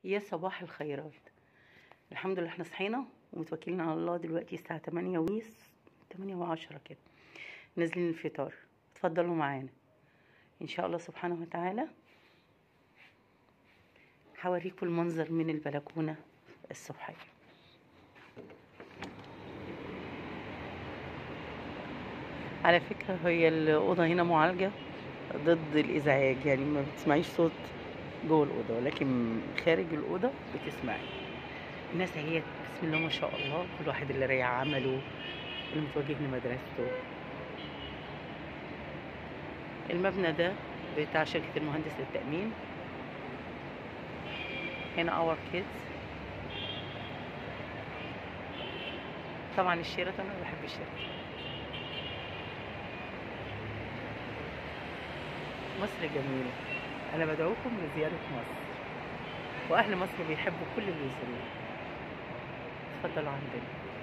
يا صباح الخيرات الحمد لله احنا صحينا ومتوكلين على الله دلوقتي الساعة 8 ويس 8 وعشرة كده نازلين الفطار اتفضلوا معانا ان شاء الله سبحانه وتعالى هوريكم المنظر من البلكونة الصبحية على فكرة هي الأوضة هنا معالجة ضد الإزعاج يعني ما بتسمعيش صوت جوه الأوضة ولكن خارج الأوضة بتسمعي الناس اهي بسم الله ما شاء الله كل واحد اللي رايح عمله اللي متوجه لمدرسته المبنى ده بتاع شركة المهندس للتأمين هنا اور كيدز طبعا الشيراتون انا بحب الشيراتون مصر جميلة أنا بدعوكم لزيارة مصر وأهل مصر بيحبوا كل اللي يزوروه اتفضلوا عندنا